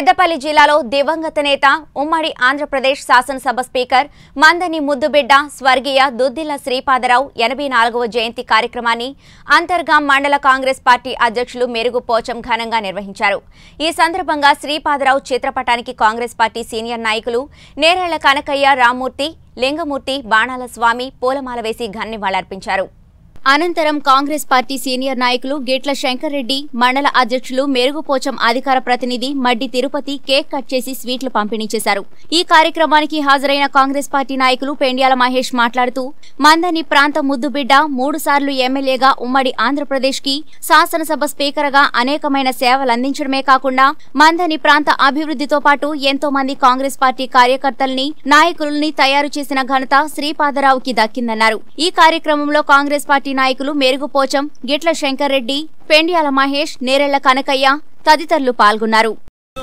పెద్దపల్లి జిల్లాలో దివంగత నేత ఉమ్మడి ఆంధ్రప్రదేశ్ శాసనసభ స్పీకర్ మందని ముద్దుబిడ్డ స్వర్గీయ దుద్దిల్ల శ్రీపాదరావు ఎనభై నాలుగవ జయంతి కార్యక్రమాన్ని అంతర్గాం మండల కాంగ్రెస్ పార్టీ అధ్యక్షులు మెరుగు పోచం ఘనంగా నిర్వహించారు ఈ సందర్భంగా శ్రీపాదరావు చిత్రపటానికి కాంగ్రెస్ పార్టీ సీనియర్ నాయకులు నేరేళ్ల కనకయ్య రామ్మూర్తి లింగమూర్తి బాణాల స్వామి పూలమాల వేసి ఘన్నివాళర్పించారు అనంతరం కాంగ్రెస్ పార్టీ సీనియర్ నాయకులు గిట్ల శంకర్ రెడ్డి మండల అధ్యక్షులు మెరుగుపోచం అధికార ప్రతినిధి మడ్డి తిరుపతి కేక్ కట్ చేసి స్వీట్లు పంపిణీ చేశారు ఈ కార్యక్రమానికి హాజరైన కాంగ్రెస్ పార్టీ నాయకులు పెండ్యాల మహేష్ మాట్లాడుతూ మందని ప్రాంత ముద్దుబిడ్డ మూడు సార్లు ఎమ్మెల్యేగా ఉమ్మడి ఆంధ్రప్రదేశ్ కి శాసనసభ స్పీకర్ గా అనేకమైన సేవలు అందించడమే కాకుండా మందని ప్రాంత అభివృద్ధితో పాటు ఎంతో మంది కాంగ్రెస్ పార్టీ కార్యకర్తల్ని నాయకుల్ని తయారు చేసిన ఘనత శ్రీపాదరావుకి దక్కిందన్నారు ఈ కార్యక్రమంలో కాంగ్రెస్ పార్టీ నాయకులు మెరుగుపోచం గిట్ల శంకర్ రెడ్డి పెండ్యాల మహేష్ నేరెళ్ల కనకయ్య తదితరులు పాల్గొన్నారు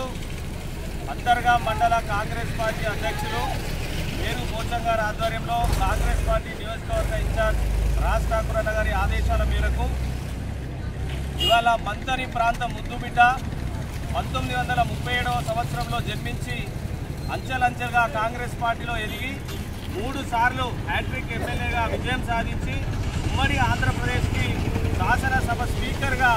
అంతర్గా మండల కాంగ్రెస్ పార్టీ అధ్యక్షులు వేరు పోచం గారి ఆధ్వర్యంలో కాంగ్రెస్ పార్టీ నియోజకవర్గ ఇన్ఛార్జ్ రాజ్ ఠాకూర్ అన్న గారి ఆదేశాల మేరకు ఇవాళ మంతరి ప్రాంత ముద్దుబిడ్డ పంతొమ్మిది వందల ముప్పై ఏడవ సంవత్సరంలో జన్మించి అంచెలంచెలుగా కాంగ్రెస్ పార్టీలో ఎదిగి మూడు సార్లు హ్యాట్రిక్ ఎమ్మెల్యేగా విజయం సాధించి ఉమ్మడి ఆంధ్రప్రదేశ్కి శాసనసభ స్పీకర్గా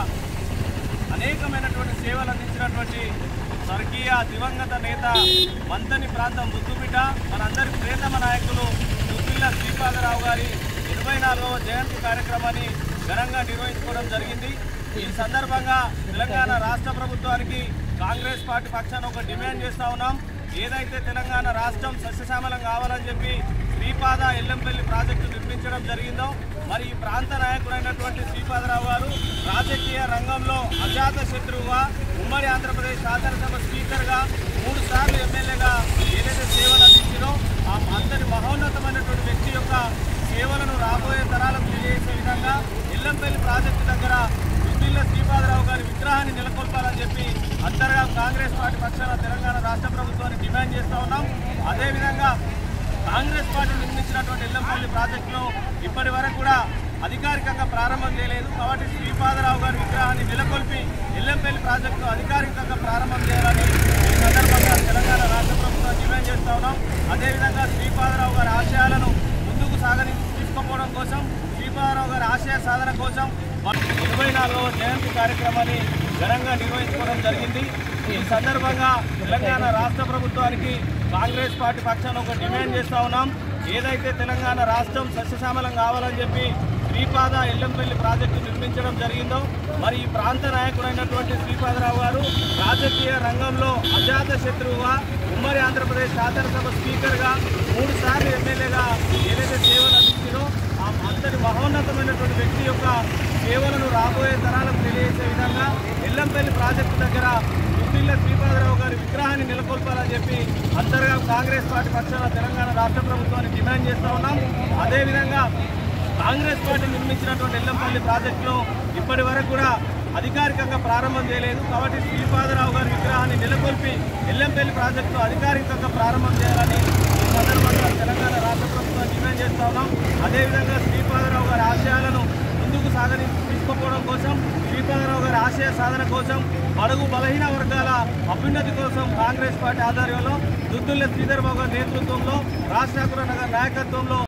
అనేకమైనటువంటి సేవలు అందించినటువంటి స్వర్గీయ దివంగత నేత మంతని ప్రాంతం ముద్దుబిడ్డ మనందరి ప్రియతమ నాయకులు దుద్దిల్ల శ్రీపాదరావు గారి ఇరవై నాలుగవ జయంతి కార్యక్రమాన్ని ఘనంగా నిర్వహించుకోవడం జరిగింది ఈ సందర్భంగా తెలంగాణ రాష్ట్ర ప్రభుత్వానికి కాంగ్రెస్ పార్టీ పక్షాన ఒక డిమాండ్ చేస్తా ఉన్నాం ఏదైతే తెలంగాణ రాష్ట్రం సస్యశ్యామలం కావాలని చెప్పి శ్రీపాద ఎల్లంపల్లి ప్రాజెక్టు నిర్మించడం జరిగిందో మరి ఈ ప్రాంత నాయకుడైనటువంటి శ్రీపాదరావు గారు రాజకీయ రంగంలో అజాత శత్రువుగా ఉమ్మడి ఆంధ్రప్రదేశ్ శాసనసభ స్పీకర్గా మూడు సార్లు ఎమ్మెల్యేగా ఏదైతే సేవలు అందించారో ఆ అంతటి మహోన్నతమైనటువంటి వ్యక్తి యొక్క సేవలను రాబోయే తరాలకు తెలియజేసే విధంగా ఎల్లంపల్లి ప్రాజెక్టు దగ్గర దుద్దిల్ల శ్రీపాదరావు గారి విగ్రహాన్ని నెలకొల్పాలని చెప్పి అంతర్గా కాంగ్రెస్ పార్టీ పక్షాన తెలంగాణ రాష్ట్ర ప్రభుత్వాన్ని డిమాండ్ చేస్తా ఉన్నాం అదేవిధంగా కాంగ్రెస్ పార్టీ నిర్మించినటువంటి ఎల్లంపల్లి ప్రాజెక్టులో ఇప్పటి వరకు కూడా అధికారికంగా ప్రారంభం చేయలేదు కాబట్టి శ్రీపాదరావు గారి విగ్రహాన్ని నెలకొల్పి ఎల్లంపల్లి ప్రాజెక్టును అధికారికంగా ప్రారంభం చేయాలని ఈ సందర్భంగా తెలంగాణ రాష్ట్ర ప్రభుత్వం డిమాండ్ చేస్తా ఉన్నాం అదేవిధంగా శ్రీపాదరావు గారి ఆశయాలను ముందుకు సాగని తీసుకుపోవడం కోసం శ్రీపాదరావు గారి ఆశయ సాధన కోసం ఇరవై నాలుగవ జయంతి కార్యక్రమాన్ని ఘనంగా నిర్వహించుకోవడం జరిగింది ఈ సందర్భంగా తెలంగాణ రాష్ట్ర ప్రభుత్వానికి కాంగ్రెస్ పార్టీ పక్షాన ఒక డిమాండ్ చేస్తా ఉన్నాం ఏదైతే తెలంగాణ రాష్ట్రం సస్యశ్యామలం కావాలని చెప్పి శ్రీపాద ఎల్లంపల్లి ప్రాజెక్టు నిర్మించడం జరిగిందో మరి ఈ ప్రాంత నాయకుడైనటువంటి శ్రీపాదరావు గారు రాజకీయ రంగంలో అజాత శత్రువుగా ఉమ్మడి ఆంధ్రప్రదేశ్ శాసనసభ స్పీకర్గా మూడు సార్లు ఎమ్మెల్యేగా ఏదైతే సేవలు అందించారో ఆ అంతటి మహోన్నతమైనటువంటి వ్యక్తి యొక్క సేవలను రాబోయే తరాలకు తెలియజేసే విధంగా ఎల్లంపల్లి ప్రాజెక్టు దగ్గర దుద్దిల్ల శ్రీపాదరావు గారి విగ్రహాన్ని నెలకొల్పాలని చెప్పి అంతర్గా కాంగ్రెస్ పార్టీ పక్షాన తెలంగాణ రాష్ట్ర ప్రభుత్వాన్ని డిమాండ్ చేస్తా ఉన్నాం అదేవిధంగా కాంగ్రెస్ పార్టీ నిర్మించినటువంటి ఎల్లంపల్లి ప్రాజెక్టులో ఇప్పటి వరకు కూడా అధికారికంగా ప్రారంభం చేయలేదు కాబట్టి శ్రీపాదరావు గారి విగ్రహాన్ని నెలకొల్పి ఎల్లంపల్లి ప్రాజెక్టును అధికారికంగా ప్రారంభం చేయాలని ఈ సందర్భంగా తెలంగాణ రాష్ట్ర ప్రభుత్వం డిమాండ్ చేస్తా ఉన్నాం అదేవిధంగా శ్రీపాదరావు గారి ఆశయాలను ముందుకు సాగని తీసుకుపోవడం కోసం శ్రీపాదరావు గారి ఆశయ సాధన కోసం బడుగు బలహీన వర్గాల అభ్యున్నతి కోసం కాంగ్రెస్ పార్టీ ఆధ్వర్యంలో దుద్దుల్ల శ్రీధర్ బాబు గారి నేతృత్వంలో రాజ్ ఠాకూర్ నగర్ నాయకత్వంలో